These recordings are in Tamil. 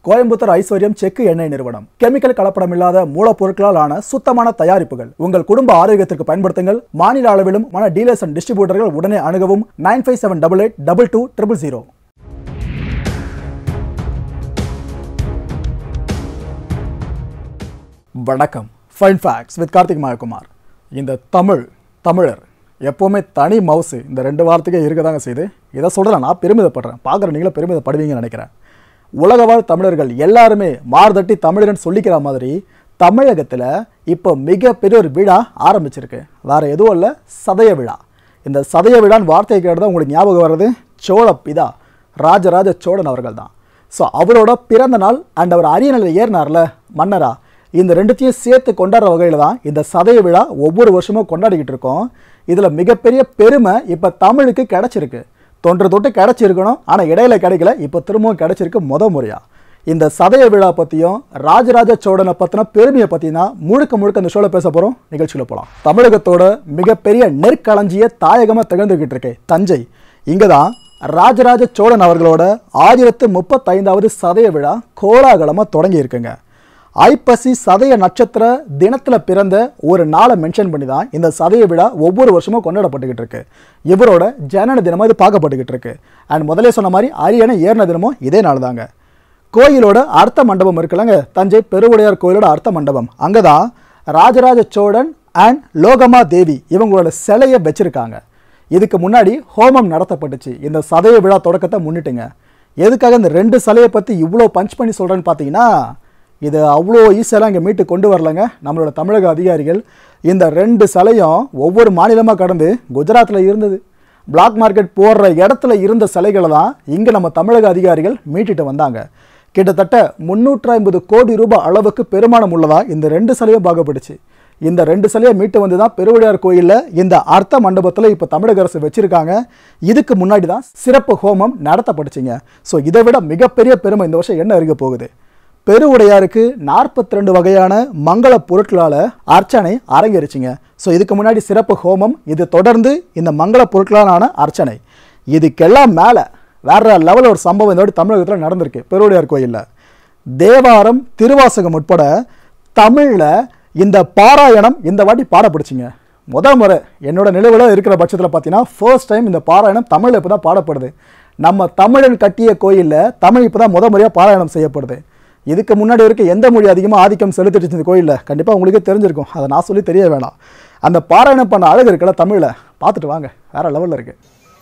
கோயம்புத்தூர் ஐஸ்வர்யம் செக்கு எண்ணெய் நிறுவனம் கெமிக்கல் கலப்படம் இல்லாத மூலப்பொருட்களால் ஆன சுத்தமான தயாரிப்புகள் உங்கள் குடும்ப ஆரோக்கியத்திற்கு பயன்படுத்துங்கள் மாநில அளவிலும் மன டீலர்ஸ் அண்ட் டிஸ்ட்ரிபியூட்டர்கள் உடனே அணுகவும் nine five seven double eight double two triple zero வணக்கம் fine facts with Karthik Mayakumar இந்த தமிழ் தமிழர் எப்போவுமே தனி மவுசு இந்த ரெண்டு வார்த்தைக்கே இருக்க தாங்க செய்யுது இதை சொல்கிறேன் நான் பெருமிதப்படுறேன் பார்க்குற நீங்களும் பெருமிதப்படுவீங்கன்னு நினைக்கிறேன் உலகவாழ் தமிழர்கள் எல்லாருமே மார்தட்டி தமிழர்னு சொல்லிக்கிற மாதிரி தமிழகத்தில் இப்போ மிகப்பெரிய ஒரு விழா ஆரம்பிச்சிருக்கு வேறு எதுவும் இல்லை சதய விழா இந்த சதய விழான்னு வார்த்தையை கேட்டு உங்களுக்கு ஞாபகம் வர்றது சோழ பிதா ராஜராஜ சோழன் அவர்கள் தான் ஸோ அவரோட பிறந்த நாள் அண்ட் அவர் அரியணையில் ஏறினார்ல மன்னரா இந்த ரெண்டுத்தையும் சேர்த்து கொண்டாடுற வகையில் தான் இந்த சதய விழா ஒவ்வொரு வருஷமும் கொண்டாடிக்கிட்டு இருக்கோம் இதில் மிகப்பெரிய பெருமை இப்போ தமிழுக்கு கிடைச்சிருக்கு தொன்று தொட்டு கிடைச்சிருக்கணும் ஆனால் இடையில கிடைக்கல இப்போ திரும்பவும் கிடைச்சிருக்கு முத முறையாக இந்த சதய விழா பற்றியும் ராஜராஜ சோழனை பற்றின பெருமையை பற்றினா முழுக்க முழுக்க இந்த ஷோவில் பேச போகிறோம் நிகழ்ச்சியில் போகலாம் தமிழகத்தோட மிகப்பெரிய நெற்களஞ்சிய தாயகமாக திகழ்ந்துக்கிட்டு இருக்கு தஞ்சை இங்கே தான் ராஜராஜ சோழன் அவர்களோட ஆயிரத்து முப்பத்தைந்தாவது சதய விழா கோலாகலமாக தொடங்கி இருக்குங்க ஐப்பசி சதய நட்சத்திர தினத்தில் பிறந்த ஒரு நாளை மென்ஷன் பண்ணி தான் இந்த சதய விழா ஒவ்வொரு வருஷமும் கொண்டாடப்பட்டுக்கிட்டு இருக்கு இவரோட ஜனன தினமாக இது பார்க்கப்பட்டுக்கிட்டு இருக்கு அண்ட் முதலே சொன்ன மாதிரி அரியணை ஏறின தினமும் இதே நாள் தாங்க கோயிலோட அர்த்த மண்டபம் இருக்குல்லங்க தஞ்சை பெருவுடையார் கோயிலோட அர்த்த மண்டபம் அங்கே தான் ராஜராஜ சோழன் அண்ட் லோகமா தேவி இவங்களோட சிலையை வச்சிருக்காங்க இதுக்கு முன்னாடி ஹோமம் நடத்தப்பட்டுச்சு இந்த சதய விழா தொடக்கத்தை முன்னிட்டுங்க எதுக்காக இந்த ரெண்டு சிலையை பற்றி இவ்வளோ பஞ்ச் பண்ணி சொல்கிறேன்னு பார்த்தீங்கன்னா இது அவ்வளோ ஈஸியெல்லாம் இங்கே மீட்டு கொண்டு வரலங்க நம்மளோட தமிழக அதிகாரிகள் இந்த ரெண்டு சிலையும் ஒவ்வொரு மாநிலமாக கடந்து குஜராத்தில் இருந்தது பிளாக் மார்க்கெட் போடுற இடத்துல இருந்த சிலைகளை தான் இங்கே நம்ம தமிழக அதிகாரிகள் மீட்டுட்டு வந்தாங்க கிட்டத்தட்ட முந்நூற்றி ஐம்பது கோடி ரூபாய் அளவுக்கு பெருமானம் உள்ளதா இந்த ரெண்டு சிலையும் பார்க்கப்படுச்சு இந்த ரெண்டு சிலையை மீட்டு வந்து தான் பெருவுடையார் கோயிலில் இந்த அர்த்த மண்டபத்தில் இப்போ தமிழக அரசு வச்சுருக்காங்க இதுக்கு முன்னாடி தான் சிறப்பு ஹோமம் நடத்தப்பட்டுச்சுங்க ஸோ இதை விட மிகப்பெரிய பெருமை இந்த வருஷம் என்ன இருக்க போகுது பெருவுடையாருக்கு நாற்பத்தி ரெண்டு வகையான மங்கள பொருட்களால் அர்ச்சனை அரங்கேறிச்சிங்க ஸோ இதுக்கு முன்னாடி சிறப்பு ஹோமம் இது தொடர்ந்து இந்த மங்கள பொருட்களாலான அர்ச்சனை இதுக்கெல்லாம் மேலே வேற லெவலில் ஒரு சம்பவம் இந்த வாட்டி தமிழகத்தில் நடந்திருக்கு பெருவுடையார் கோயிலில் தேவாரம் திருவாசகம் உட்பட தமிழில் இந்த பாராயணம் இந்த வாட்டி பாடப்படுச்சுங்க முதல் முறை என்னோட நினைவில் இருக்கிற பட்சத்தில் பார்த்தீங்கன்னா ஃபர்ஸ்ட் டைம் இந்த பாராயணம் தமிழில் இப்போ தான் பாடப்படுது நம்ம தமிழன் கட்டிய கோயிலில் தமிழ் இப்போ தான் முத முறையாக பாராயணம் செய்யப்படுது இதுக்கு முன்னாடி வரைக்கும் எந்த மொழி அதிகமாக ஆதிக்கம் செலுத்திட்டு இந்த கோயிலில் கண்டிப்பாக உங்களுக்கே தெரிஞ்சிருக்கும் அதை நான் சொல்லி தெரிய வேணாம் அந்த பாராயணம் பண்ண அழகு இருக்குல்ல தமிழில் பார்த்துட்டு வாங்க வேற லெவலில் இருக்குது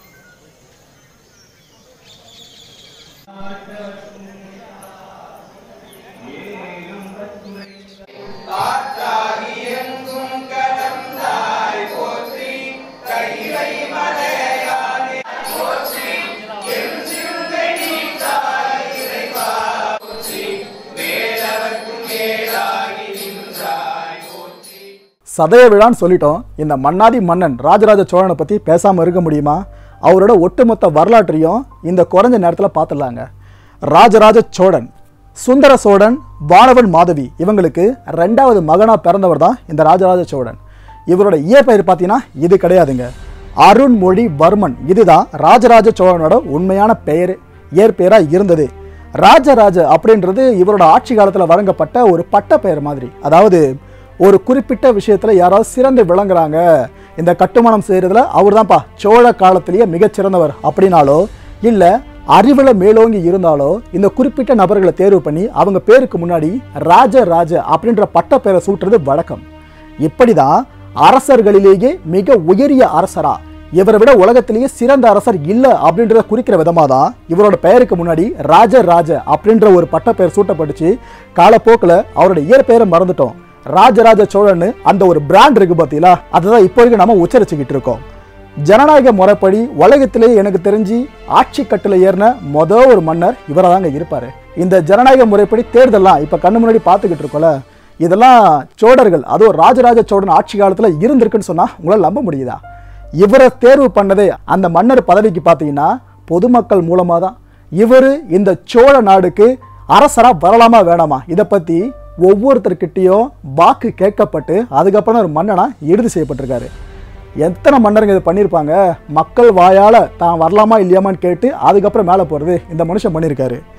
சதய விழான்னு சொல்லிட்டோம் இந்த மன்னாதி மன்னன் ராஜராஜ சோழனை பற்றி பேசாமல் இருக்க முடியுமா அவரோட ஒட்டுமொத்த வரலாற்றையும் இந்த குறைஞ்ச நேரத்தில் பார்த்துடலாங்க ராஜராஜ சோழன் சுந்தர சோழன் வானவன் மாதவி இவங்களுக்கு ரெண்டாவது மகனாக பிறந்தவர் தான் இந்த ராஜராஜ சோழன் இவரோட இயற்பெயர் பார்த்தீங்கன்னா இது கிடையாதுங்க அருண்மொழி வர்மன் இதுதான் ராஜராஜ சோழனோட உண்மையான பெயர் இயற்பெயராக இருந்தது ராஜராஜ அப்படின்றது இவரோட ஆட்சி காலத்தில் வழங்கப்பட்ட ஒரு பட்ட பெயர் மாதிரி அதாவது ஒரு குறிப்பிட்ட விஷயத்தில் யாராவது சிறந்து விளங்குறாங்க இந்த கட்டுமானம் செய்கிறதுல அவர் தான்ப்பா சோழ காலத்திலேயே மிகச்சிறந்தவர் அப்படின்னாலோ இல்லை அறிவில் மேலோங்கி இருந்தாலோ இந்த குறிப்பிட்ட நபர்களை தேர்வு பண்ணி அவங்க பேருக்கு முன்னாடி ராஜ ராஜ அப்படின்ற பட்ட பெயரை சூட்டுறது வழக்கம் இப்படிதான் அரசர்களிலேயே மிக உயரிய அரசரா இவரை விட உலகத்திலேயே சிறந்த அரசர் இல்லை அப்படின்றத குறிக்கிற விதமாக தான் இவரோட பெயருக்கு முன்னாடி ராஜ ராஜ அப்படின்ற ஒரு பட்ட பெயர் சூட்டப்பட்டுச்சு காலப்போக்கில் அவரோட இயற்பெயரை மறந்துட்டோம் ராஜராஜ சோழன்னு அந்த ஒரு பிராண்ட் இருக்கு பார்த்தீங்களா அதுதான் இப்போ வரைக்கும் நம்ம உச்சரிச்சுக்கிட்டு இருக்கோம் ஜனநாயக முறைப்படி உலகத்திலே எனக்கு தெரிஞ்சு ஆட்சி கட்டில் ஏறின மொத ஒரு மன்னர் இவராக தாங்க இருப்பார் இந்த ஜனநாயக முறைப்படி தேர்தல்லாம் இப்போ கண்ணு முன்னாடி பார்த்துக்கிட்டு இருக்கோம்ல இதெல்லாம் சோழர்கள் அதுவும் ராஜராஜ சோழன் ஆட்சி காலத்தில் இருந்திருக்குன்னு சொன்னால் உங்களால் நம்ப முடியுதா இவரை தேர்வு பண்ணதே அந்த மன்னர் பதவிக்கு பார்த்தீங்கன்னா பொதுமக்கள் மூலமாக தான் இவர் இந்த சோழ நாடுக்கு அரசராக வரலாமா வேணாமா இதை பற்றி ஒவ்வொருத்தர்கிட்டையும் வாக்கு கேட்கப்பட்டு அதுக்கப்புறம் ஒரு மன்னனா இறுதி செய்யப்பட்டிருக்காரு எத்தனை மன்னருங்க இது பண்ணியிருப்பாங்க மக்கள் வாயால் தான் வரலாமா இல்லையாமான்னு கேட்டு அதுக்கப்புறம் மேலே போகிறது இந்த மனுஷன் பண்ணியிருக்காரு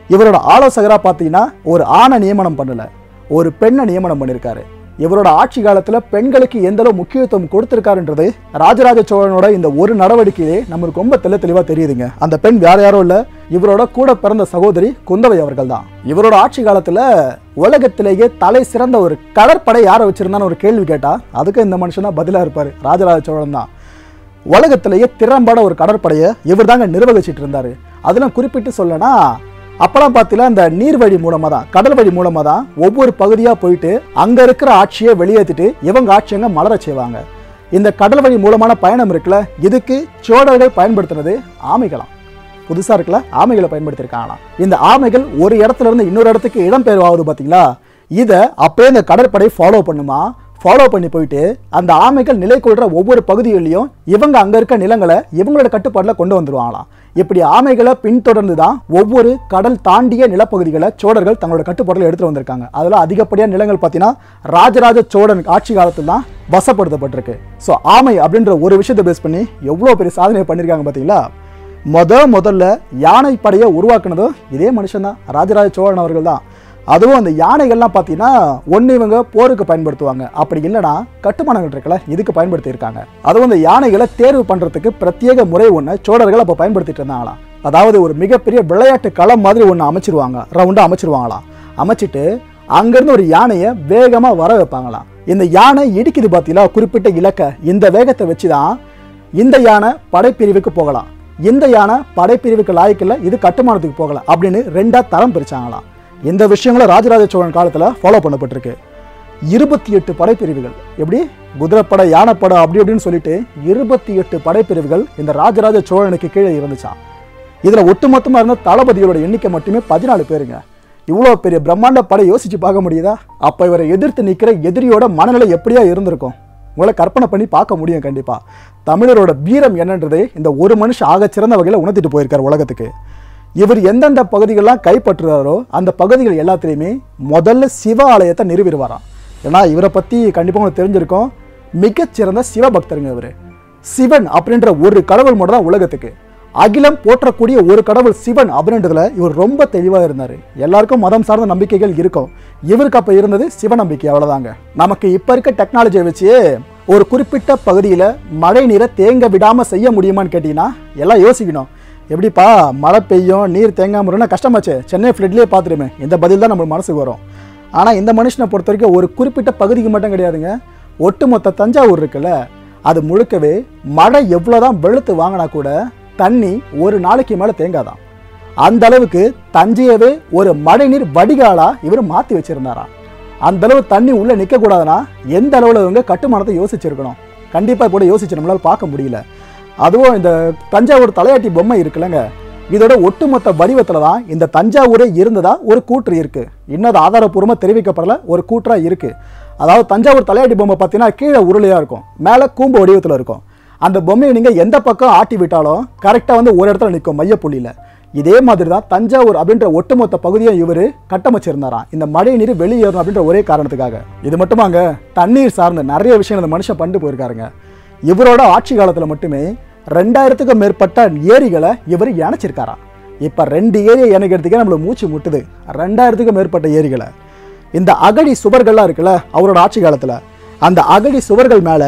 இவரோட ஆலோசகராக பார்த்தீங்கன்னா ஒரு ஆணை நியமனம் பண்ணல ஒரு பெண்ணை நியமனம் பண்ணியிருக்காரு இவரோட ஆட்சி காலத்துல பெண்களுக்கு எந்த அளவு முக்கியத்துவம் கொடுத்திருக்காருன்றது ராஜராஜ சோழனோட இந்த ஒரு நடவடிக்கையே நம்மளுக்கு ரொம்ப தெள்ள தெளிவா தெரியுதுங்க அந்த பெண் வேற யாரும் இல்ல இவரோட கூட பிறந்த சகோதரி குந்தவை அவர்கள் தான் இவரோட ஆட்சி காலத்துல உலகத்திலேயே தலை சிறந்த ஒரு கடற்படை யாரை வச்சிருந்தான்னு ஒரு கேள்வி கேட்டா அதுக்கு இந்த மனுஷன் தான் பதிலா இருப்பாரு ராஜராஜ சோழன் தான் உலகத்திலேயே திறம்பட ஒரு கடற்படையை இவர் தாங்க நிர்வகிச்சிட்டு இருந்தாரு அதெல்லாம் குறிப்பிட்டு சொல்லனா அப்பெல்லாம் பார்த்தீங்கன்னா இந்த நீர்வழி மூலமாக தான் கடல் வழி மூலமாக தான் ஒவ்வொரு பகுதியாக போயிட்டு அங்கே இருக்கிற ஆட்சியை வெளியேற்றிட்டு இவங்க ஆட்சியங்க மலரச் செய்வாங்க இந்த கடல் வழி மூலமான பயணம் இருக்குல்ல இதுக்கு சோழர்கள் பயன்படுத்தினது ஆமைகளாம் புதுசாக இருக்குல்ல ஆமைகளை பயன்படுத்தியிருக்காங்களாம் இந்த ஆமைகள் ஒரு இடத்துல இருந்து இன்னொரு இடத்துக்கு இடம்பெயர்வாகுது பார்த்தீங்களா இதை அப்பயே இந்த கடற்படை ஃபாலோ பண்ணுமா ஃபாலோ பண்ணி போயிட்டு அந்த ஆமைகள் நிலை கொள்ற ஒவ்வொரு பகுதிகளிலையும் இவங்க அங்க இருக்க நிலங்களை இவங்களோட கட்டுப்பாட்டில் கொண்டு வந்துருவாங்களாம் இப்படி ஆமைகளை பின்தொடர்ந்து தான் ஒவ்வொரு கடல் தாண்டிய நிலப்பகுதிகளை சோழர்கள் தங்களோட கட்டுப்பாட்டில் எடுத்துட்டு வந்திருக்காங்க அதில் அதிகப்படியான நிலங்கள் பார்த்தீங்கன்னா ராஜராஜ சோழன் ஆட்சி காலத்தில் தான் வசப்படுத்தப்பட்டிருக்கு ஸோ ஆமை அப்படின்ற ஒரு விஷயத்தை பேஸ் பண்ணி எவ்வளோ பெரிய சாதனை பண்ணியிருக்காங்க பார்த்தீங்களா முத முதல்ல யானை படையை உருவாக்குனதும் இதே மனுஷன் தான் ராஜராஜ சோழன் அவர்கள் தான் அதுவும் அந்த யானைகள்லாம் பார்த்தீங்கன்னா ஒன்று இவங்க போருக்கு பயன்படுத்துவாங்க அப்படி இல்லைன்னா கட்டுமானங்கள் இருக்குல்ல இதுக்கு பயன்படுத்தியிருக்காங்க அதுவும் அந்த யானைகளை தேர்வு பண்ணுறதுக்கு பிரத்யேக முறை ஒன்று சோழர்கள் அப்போ பயன்படுத்திட்டு இருந்தாங்களாம் அதாவது ஒரு மிகப்பெரிய விளையாட்டு களம் மாதிரி ஒன்று அமைச்சிருவாங்க ரவுண்டாக அமைச்சிருவாங்களாம் அமைச்சிட்டு அங்கேருந்து ஒரு யானையை வேகமாக வர வைப்பாங்களாம் இந்த யானை இடிக்குது பார்த்தீங்களா குறிப்பிட்ட இலக்கை இந்த வேகத்தை வச்சு தான் இந்த யானை படைப்பிரிவுக்கு போகலாம் இந்த யானை படைப்பிரிவுக்கு லாய்க்கில் இது கட்டுமானத்துக்கு போகலாம் அப்படின்னு ரெண்டா தரம் பிரிச்சாங்களாம் இந்த விஷயங்களும் ராஜராஜ சோழன் காலத்தில் ஃபாலோ பண்ணப்பட்டிருக்கு இருபத்தி எட்டு படைப்பிரிவுகள் எப்படி குதிரைப்படை யானைப்படை அப்படி அப்படின்னு சொல்லிட்டு இருபத்தி எட்டு படைப்பிரிவுகள் இந்த ராஜராஜ சோழனுக்கு கீழே இருந்துச்சாம் இதில் ஒட்டுமொத்தமாக இருந்த தளபதிகளோட எண்ணிக்கை மட்டுமே பதினாலு பேருங்க இவ்வளோ பெரிய பிரம்மாண்ட படை யோசிச்சு பார்க்க முடியுதா அப்போ இவரை எதிர்த்து நிற்கிற எதிரியோட மனநிலை எப்படியா இருந்திருக்கும் உங்களை கற்பனை பண்ணி பார்க்க முடியும் கண்டிப்பாக தமிழரோட வீரம் என்னன்றதை இந்த ஒரு மனுஷன் ஆகச் சிறந்த வகையில் உணர்த்திட்டு போயிருக்கார் உலகத்துக்கு இவர் எந்தெந்த பகுதிகளெலாம் கைப்பற்றுறாரோ அந்த பகுதிகள் எல்லாத்துலேயுமே முதல்ல சிவ ஆலயத்தை நிறுவிடுவாராம் ஏன்னா இவரை பற்றி கண்டிப்பாக உங்களுக்கு தெரிஞ்சிருக்கும் மிகச்சிறந்த சிவபக்தருங்க இவர் சிவன் அப்படின்ற ஒரு கடவுள் மட்டும் தான் உலகத்துக்கு அகிலம் போற்றக்கூடிய ஒரு கடவுள் சிவன் அப்படின்றதுல இவர் ரொம்ப தெளிவாக இருந்தார் எல்லாருக்கும் மதம் சார்ந்த நம்பிக்கைகள் இருக்கும் இவருக்கு அப்போ இருந்தது சிவ நம்பிக்கை அவ்வளோதாங்க நமக்கு இப்போ இருக்க டெக்னாலஜியை வச்சு ஒரு குறிப்பிட்ட பகுதியில் மழை நீரை தேங்க விடாமல் செய்ய முடியுமான்னு கேட்டிங்கன்னா எல்லாம் யோசிக்கணும் எப்படிப்பா மழை பெய்யும் நீர் தேங்காம இருக்குன்னா கஷ்டமாச்சு சென்னை ஃப்ளட்லேயே பார்த்துருமே இந்த பதில் தான் நம்ம மனசுக்கு வரும் ஆனால் இந்த மனுஷனை பொறுத்த வரைக்கும் ஒரு குறிப்பிட்ட பகுதிக்கு மட்டும் கிடையாதுங்க ஒட்டுமொத்த தஞ்சாவூர் இருக்குல்ல அது முழுக்கவே மழை எவ்வளோதான் வெளுத்து வாங்கினா கூட தண்ணி ஒரு நாளைக்கு மேலே தேங்காதான் அந்த அளவுக்கு தஞ்சையவே ஒரு மழைநீர் வடிகாலா இவர் மாற்றி வச்சிருந்தாராம் அந்த அளவு தண்ணி உள்ள நிற்க கூடாதுன்னா எந்த அளவில் இவங்க கட்டுமானத்தை யோசிச்சிருக்கணும் கண்டிப்பாக கூட யோசிச்சு நம்மளால பார்க்க முடியல அதுவும் இந்த தஞ்சாவூர் தலையாட்டி பொம்மை இருக்குல்லங்க இதோட ஒட்டுமொத்த வடிவத்தில் தான் இந்த தஞ்சாவூரே இருந்ததா ஒரு கூற்று இருக்கு இன்னும் அது ஆதாரப்பூர்வமாக தெரிவிக்கப்படல ஒரு கூற்றா இருக்கு அதாவது தஞ்சாவூர் தலையாட்டி பொம்மை பார்த்தீங்கன்னா கீழே உருளையா இருக்கும் மேலே கூம்பு வடிவத்தில் இருக்கும் அந்த பொம்மையை நீங்கள் எந்த பக்கம் ஆட்டி விட்டாலும் கரெக்டாக வந்து ஒரு இடத்துல நிற்கும் மையப்புள்ளியில் இதே மாதிரி தான் தஞ்சாவூர் அப்படின்ற ஒட்டுமொத்த பகுதியை இவர் கட்டமைச்சிருந்தாராம் இந்த மழை நீர் வெளியேறும் அப்படின்ற ஒரே காரணத்துக்காக இது மட்டுமாங்க தண்ணீர் சார்ந்த நிறைய விஷயம் இந்த மனுஷன் பண்ணிட்டு போயிருக்காருங்க இவரோட ஆட்சி காலத்தில் மட்டுமே ரெண்டாயிரத்துக்கும் மேற்பட்ட ஏரிகளை இவர் இணைச்சிருக்காராம் இப்போ ரெண்டு ஏரியை இணைக்கிறதுக்கே நம்மளுக்கு மூச்சு முட்டுது ரெண்டாயிரத்துக்கும் மேற்பட்ட ஏரிகளை இந்த அகழி சுவர்கள்லாம் இருக்குல்ல அவரோட ஆட்சி காலத்தில் அந்த அகழி சுவர்கள் மேலே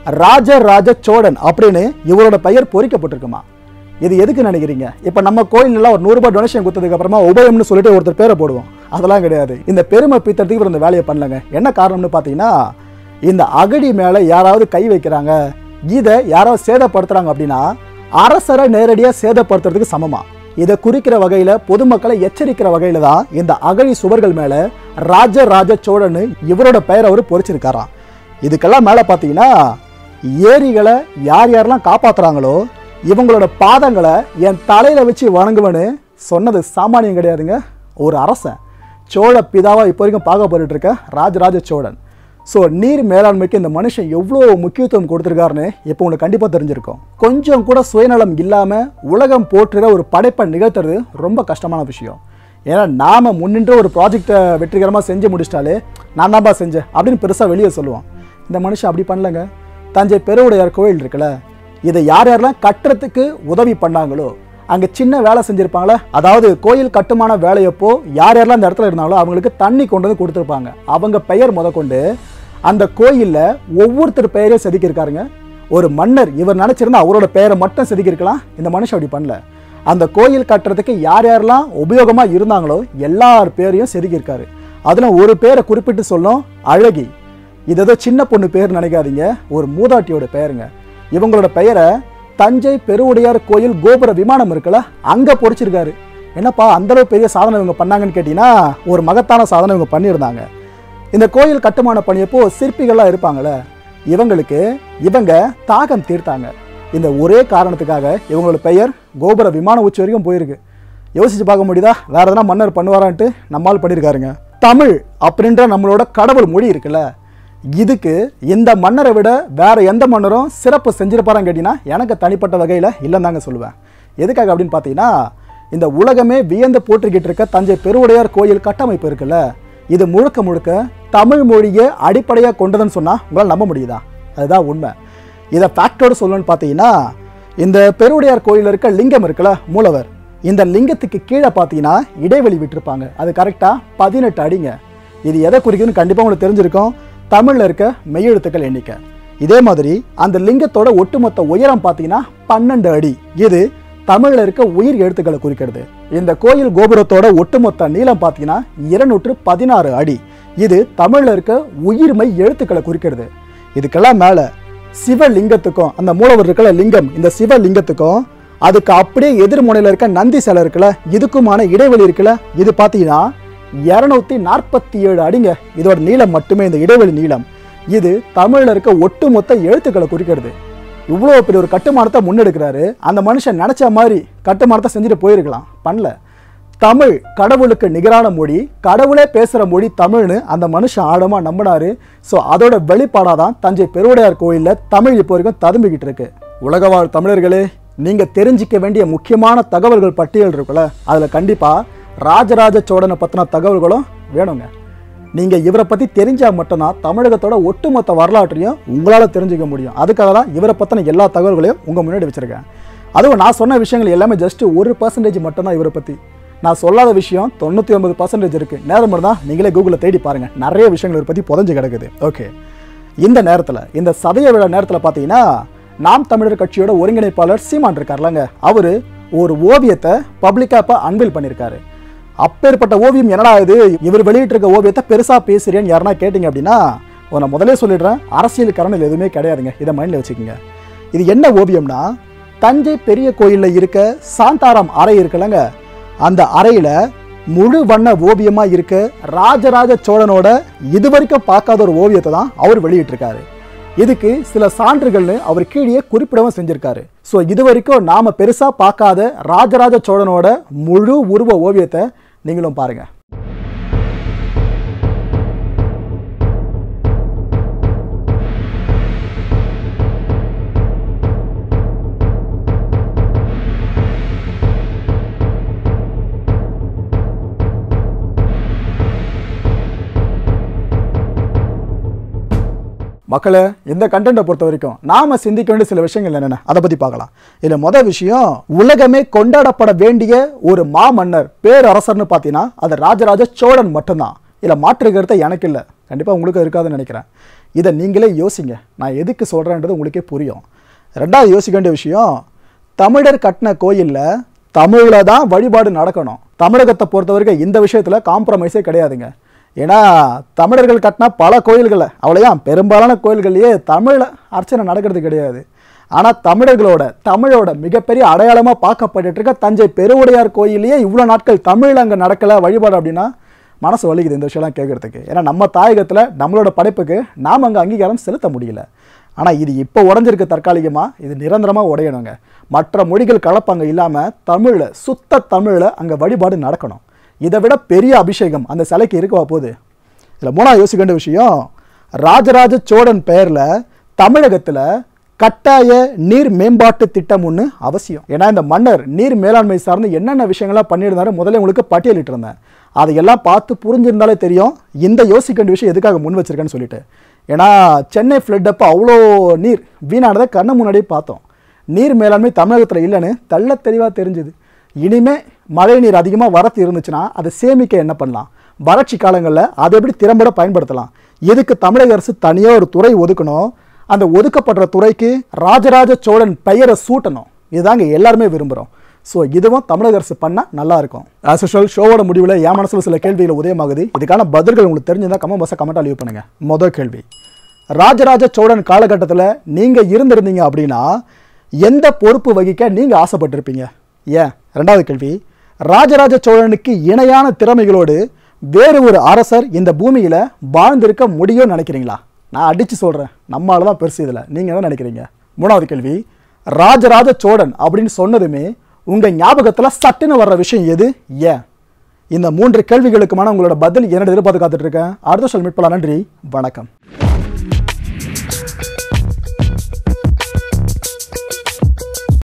ராஜராஜ சோழன் அப்படின்னு இவரோட பெயர் பொறிக்கப்பட்டிருக்குமா இது எதுக்கு நினைக்கிறீங்க இப்போ நம்ம கோயிலெல்லாம் ஒரு நூறுரூபா டொனேஷன் கொடுத்ததுக்கு அப்புறமா உபயம்னு சொல்லிட்டு ஒருத்தர் பேரை போடுவோம் அதெல்லாம் கிடையாது இந்த பெருமை பீத்தறதுக்கு இவர் இந்த வேலையை பண்ணலங்க என்ன காரணம்னு பார்த்தீங்கன்னா இந்த அகடி மேலே யாராவது கை வைக்கிறாங்க இதை யாராவது சேதப்படுத்துறாங்க அப்படின்னா அரசரை நேரடியாக சேதப்படுத்துறதுக்கு சமமா இதை குறிக்கிற வகையில் பொதுமக்களை எச்சரிக்கிற வகையில் தான் இந்த அகழி சுவர்கள் மேலே ராஜராஜ சோழன் இவரோட பெயரை அவர் பொறிச்சிருக்காராம் இதுக்கெல்லாம் மேலே பார்த்தீங்கன்னா ஏரிகளை யார் யாரெல்லாம் காப்பாத்துறாங்களோ இவங்களோட பாதங்களை என் தலையில் வச்சு வணங்குவேன்னு சொன்னது சாமானியம் கிடையாதுங்க ஒரு அரசன் சோழ பிதாவா இப்போ வரைக்கும் பார்க்கப்பட்டு இருக்க ராஜராஜ சோழன் ஸோ நீர் மேலாண்மைக்கு இந்த மனுஷன் எவ்வளோ முக்கியத்துவம் கொடுத்துருக்காருன்னு இப்போ உங்களுக்கு கண்டிப்பாக தெரிஞ்சிருக்கும் கொஞ்சம் கூட சுயநலம் இல்லாமல் உலகம் போற்றுற ஒரு படைப்பை நிகழ்த்துறது ரொம்ப கஷ்டமான விஷயம் ஏன்னா நாம் முன்னின்று ஒரு ப்ராஜெக்டை வெற்றிகரமாக செஞ்சு முடிச்சிட்டாலே நான் தான்ப்பா செஞ்சேன் அப்படின்னு பெருசாக வெளியே சொல்லுவோம் இந்த மனுஷன் அப்படி பண்ணலங்க தஞ்சை பெருவுடையார் கோயில் இருக்குல்ல இதை யார் யாரெல்லாம் கட்டுறதுக்கு உதவி பண்ணாங்களோ அங்கே சின்ன வேலை செஞ்சுருப்பாங்களே அதாவது கோயில் கட்டுமான வேலையப்போ யார் யாரெல்லாம் அந்த இடத்துல இருந்தாங்களோ அவங்களுக்கு தண்ணி கொண்டு வந்து கொடுத்துருப்பாங்க அவங்க பெயர் முதற்கொண்டு அந்த கோயிலில் ஒவ்வொருத்தர் பெயரையும் செதுக்கியிருக்காருங்க ஒரு மன்னர் இவர் நினச்சிருந்தா அவரோட பெயரை மட்டும் செதுக்கியிருக்கலாம் இந்த மனுஷன் அப்படி பண்ணல அந்த கோயில் கட்டுறதுக்கு யார் யாரெல்லாம் உபயோகமாக இருந்தாங்களோ எல்லார் பேரையும் செதுக்கியிருக்காரு அதில் ஒரு பேரை குறிப்பிட்டு சொல்லும் அழகி இது ஏதோ சின்ன பொண்ணு பேர் நினைக்காதீங்க ஒரு மூதாட்டியோட பெயருங்க இவங்களோட பெயரை தஞ்சை பெருவுடையார் கோயில் கோபுர விமானம் இருக்குல்ல அங்கே பொறிச்சிருக்காரு என்னப்பா அந்த அளவு பெரிய சாதனை இவங்க பண்ணாங்கன்னு கேட்டிங்கன்னா ஒரு மகத்தான சாதனை இவங்க பண்ணியிருந்தாங்க இந்த கோயில் கட்டுமான பணியப்போ சிற்பிகள்லாம் இருப்பாங்களே இவங்களுக்கு இவங்க தாகம் தீர்த்தாங்க இந்த ஒரே காரணத்துக்காக இவங்களோட பெயர் கோபுர விமான உச்சி வரைக்கும் போயிருக்கு யோசிச்சு பார்க்க முடியுதா வேற எதனா மன்னர் பண்ணுவாரான்ட்டு நம்மால் பண்ணியிருக்காருங்க தமிழ் அப்படின்ற நம்மளோட கடவுள் மொழி இருக்குல்ல இதுக்கு இந்த மன்னரை விட வேற எந்த மன்னரும் சிறப்பு செஞ்சிருப்பாரான்னு கேட்டிங்கன்னா எனக்கு தனிப்பட்ட வகையில் இல்லைன்னு தாங்க சொல்லுவேன் எதுக்காக அப்படின்னு பார்த்தீங்கன்னா இந்த உலகமே வியந்து போற்றிக்கிட்டு இருக்க தஞ்சை பெருவுடையார் கோயில் கட்டமைப்பு இருக்குல்ல இது முழுக்க முழுக்க தமிழ் மொழியை அடிப்படையாக கொண்டதுன்னு சொன்னால் உங்களால் நம்ப முடியுதா அதுதான் உண்மை இதை ஃபேக்டோடு சொல்லணும்னு பார்த்தீங்கன்னா இந்த பெருவுடையார் கோயிலில் இருக்க லிங்கம் இருக்குல்ல மூலவர் இந்த லிங்கத்துக்கு கீழே பார்த்தீங்கன்னா இடைவெளி விட்டிருப்பாங்க அது கரெக்டாக பதினெட்டு அடிங்க இது எதை குறிக்குதுன்னு கண்டிப்பாக உங்களுக்கு தெரிஞ்சிருக்கும் தமிழில் இருக்க மெய்யெழுத்துக்கள் எண்ணிக்கை இதே மாதிரி அந்த லிங்கத்தோட ஒட்டுமொத்த உயரம் பார்த்தீங்கன்னா பன்னெண்டு அடி இது தமிழில் இருக்க உயிர் எழுத்துக்களை குறிக்கிறது இந்த கோயில் கோபுரத்தோட ஒட்டுமொத்த நீளம் பார்த்தீங்கன்னா இருநூற்று பதினாறு அடி இது தமிழில் இருக்க உயிர்மை எழுத்துக்களை குறிக்கிறது இதுக்கெல்லாம் மேலே சிவலிங்கத்துக்கும் அந்த மூலவர் இருக்கல லிங்கம் இந்த சிவலிங்கத்துக்கும் அதுக்கு அப்படியே எதிர்முனையில் இருக்க நந்தி சிலை இருக்குல்ல இதுக்குமான இடைவெளி இருக்குல்ல இது பார்த்தீங்கன்னா இரநூத்தி நாற்பத்தி ஏழு அடிங்க இதோட நீளம் மட்டுமே இந்த இடைவெளி நீளம் இது தமிழில் இருக்க ஒட்டுமொத்த எழுத்துக்களை குறிக்கிறது இவ்வளோ பெரிய ஒரு கட்டுமானத்தை முன்னெடுக்கிறாரு அந்த மனுஷன் நினச்ச மாதிரி கட்டுமானத்தை செஞ்சுட்டு போயிருக்கலாம் பண்ணல தமிழ் கடவுளுக்கு நிகரான மொழி கடவுளே பேசுகிற மொழி தமிழ்னு அந்த மனுஷன் ஆழமாக நம்பினாரு ஸோ அதோட வெளிப்பாடாக தான் தஞ்சை பெருவுடையார் கோயிலில் தமிழ் இப்போ வரைக்கும் ததும்பிக்கிட்டு இருக்கு உலகவாழ் தமிழர்களே நீங்கள் தெரிஞ்சிக்க வேண்டிய முக்கியமான தகவல்கள் பட்டியல் இருக்குல்ல அதில் கண்டிப்பாக ராஜராஜ சோழனை பற்றின தகவல்களும் வேணுங்க நீங்கள் இவரை பற்றி தெரிஞ்சால் மட்டும்தான் தமிழகத்தோட ஒட்டுமொத்த வரலாற்றையும் உங்களால் தெரிஞ்சுக்க முடியும் அதுக்காக தான் இவரை பற்றின எல்லா தகவல்களையும் உங்கள் முன்னாடி வச்சுருக்கேன் அதுவும் நான் சொன்ன விஷயங்கள் எல்லாமே ஜஸ்ட் ஒரு பர்சன்டேஜ் மட்டும்தான் இவரை பற்றி நான் சொல்லாத விஷயம் தொண்ணூற்றி ஒன்பது பர்சன்டேஜ் இருக்குது நேரம் தான் நீங்களே கூகுளில் தேடி பாருங்கள் நிறைய விஷயங்கள் இவரை பற்றி புதஞ்சு கிடக்குது ஓகே இந்த நேரத்தில் இந்த சதய விழா நேரத்தில் பார்த்தீங்கன்னா நாம் தமிழர் கட்சியோட ஒருங்கிணைப்பாளர் சீமான் இருக்கார்லங்க அவர் ஒரு ஓவியத்தை பப்ளிக்காக இப்போ அன்பில் பண்ணியிருக்காரு அப்பேற்பட்ட ஓவியம் என்னடா இது இவர் வெளியிட்டிருக்க ஓவியத்தை பெருசாக பேசுகிறேன்னு யாருன்னா கேட்டிங்க அப்படின்னா ஓ, நான் முதல்ல சொல்லிடுறேன் அரசியல் கரணில் எதுவுமே கிடையாதுங்க இதை மைண்டில் வச்சுக்கோங்க இது என்ன ஓவியம்னா தஞ்சை பெரிய கோயிலில் இருக்க சாந்தாராம் அறை இருக்குல்லங்க அந்த அறையில் முழு வண்ண ஓவியமாக இருக்க ராஜராஜ சோழனோட இது வரைக்கும் பார்க்காத ஒரு ஓவியத்தை தான் அவர் வெளியிட்டிருக்காரு இதுக்கு சில சான்றுகள்னு அவர் கீழே குறிப்பிடவும் செஞ்சிருக்காரு ஸோ இது வரைக்கும் நாம பெருசா பார்க்காத ராஜராஜ சோழனோட முழு உருவ ஓவியத்தை நீங்களும் பாருங்க மக்களே இந்த கண்டென்ட்டை பொறுத்த வரைக்கும் நாம சிந்திக்க வேண்டிய சில விஷயங்கள் என்னென்ன அதை பத்தி பார்க்கலாம் இதுல மொதல் விஷயம் உலகமே கொண்டாடப்பட வேண்டிய ஒரு மாமன்னர் பேரரசர்னு பார்த்தீங்கன்னா அது ராஜராஜ சோழன் மட்டும்தான் இதில் மாற்று கருத்தை எனக்கு இல்லை கண்டிப்பாக உங்களுக்கு இருக்காதுன்னு நினைக்கிறேன் இதை நீங்களே யோசிங்க நான் எதுக்கு சொல்கிறேன்றது உங்களுக்கே புரியும் ரெண்டாவது யோசிக்க வேண்டிய விஷயம் தமிழர் கட்டின கோயிலில் தமிழில் தான் வழிபாடு நடக்கணும் தமிழகத்தை பொறுத்த வரைக்கும் இந்த விஷயத்தில் காம்ப்ரமைஸே கிடையாதுங்க ஏன்னா தமிழர்கள் கட்டின பல கோயில்களை அவ்வளோதான் பெரும்பாலான கோயில்கள்லேயே தமிழில் அர்ச்சனை நடக்கிறது கிடையாது ஆனால் தமிழர்களோட தமிழோட மிகப்பெரிய அடையாளமாக பார்க்கப்பட்டுட்டு இருக்க தஞ்சை பெருவுடையார் கோயிலையே இவ்வளோ நாட்கள் தமிழ் அங்கே நடக்கலை வழிபாடு அப்படின்னா மனசு வலிக்குது இந்த விஷயம்லாம் கேட்குறதுக்கு ஏன்னா நம்ம தாயகத்தில் நம்மளோட படைப்புக்கு நாம் அங்கே அங்கீகாரம் செலுத்த முடியல ஆனால் இது இப்போ உடஞ்சிருக்கு தற்காலிகமாக இது நிரந்தரமாக உடையணுங்க மற்ற மொழிகள் கலப்பங்க இல்லாமல் தமிழில் சுத்த தமிழில் அங்கே வழிபாடு நடக்கணும் இதை விட பெரிய அபிஷேகம் அந்த சிலைக்கு இருக்கவா போகுது இதில் மூணாவது யோசிக்க வேண்டிய விஷயம் ராஜராஜ சோழன் பெயரில் தமிழகத்தில் கட்டாய நீர் மேம்பாட்டு திட்டம் ஒன்று அவசியம் ஏன்னா இந்த மன்னர் நீர் மேலாண்மை சார்ந்து என்னென்ன விஷயங்கள்லாம் பண்ணியிருந்தாரு முதல்ல உங்களுக்கு பட்டியலிட்டு இருந்தேன் அதையெல்லாம் பார்த்து புரிஞ்சிருந்தாலே தெரியும் இந்த யோசிக்க வேண்டிய விஷயம் எதுக்காக முன் வச்சிருக்கேன்னு சொல்லிட்டு ஏன்னா சென்னை ஃப்ளட் அப்போ அவ்வளோ நீர் வீணானதை கண்ணு முன்னாடியே பார்த்தோம் நீர் மேலாண்மை தமிழகத்தில் இல்லைன்னு தெள்ள தெளிவாக தெரிஞ்சுது இனிமே மழை நீர் அதிகமாக வரத்து இருந்துச்சுன்னா அதை சேமிக்க என்ன பண்ணலாம் வறட்சி காலங்களில் அதை எப்படி திறம்பட பயன்படுத்தலாம் எதுக்கு தமிழக அரசு தனியாக ஒரு துறை ஒதுக்கணும் அந்த ஒதுக்கப்படுற துறைக்கு ராஜராஜ சோழன் பெயரை சூட்டணும் இதுதாங்க எல்லாருமே விரும்புகிறோம் ஸோ இதுவும் தமிழக அரசு பண்ணால் நல்லா இருக்கும் ஆஸ் யூஷுவல் ஷோவோட முடிவில் என் மனசில் சில கேள்விகள் உதயமாகுது இதுக்கான பதில்கள் உங்களுக்கு தெரிஞ்சிருந்தா கமெண்ட் பாக்ஸை கமெண்ட்டாக லீவ் பண்ணுங்கள் மொதல் கேள்வி ராஜராஜ சோழன் காலகட்டத்தில் நீங்கள் இருந்திருந்தீங்க அப்படின்னா எந்த பொறுப்பு வகிக்க நீங்கள் ஆசைப்பட்டிருப்பீங்க ஏன் ரெண்டாவது கேள்வி ராஜராஜ சோழனுக்கு இணையான திறமைகளோடு வேறு ஒரு அரசர் இந்த பூமியில் வாழ்ந்திருக்க முடியும்னு நினைக்கிறீங்களா நான் அடித்து சொல்கிறேன் நம்மளால தான் பெருசு இதில் நீங்கள் என்ன நினைக்கிறீங்க மூணாவது கேள்வி ராஜராஜ சோழன் அப்படின்னு சொன்னதுமே உங்கள் ஞாபகத்தில் சட்டுன்னு வர்ற விஷயம் எது ஏன் இந்த மூன்று கேள்விகளுக்குமான உங்களோட பதில் என்னோட எதிர்பார்த்து காத்துட்டு இருக்கேன் அடுத்த சொல் மீட் பண்ணலாம் நன்றி வணக்கம்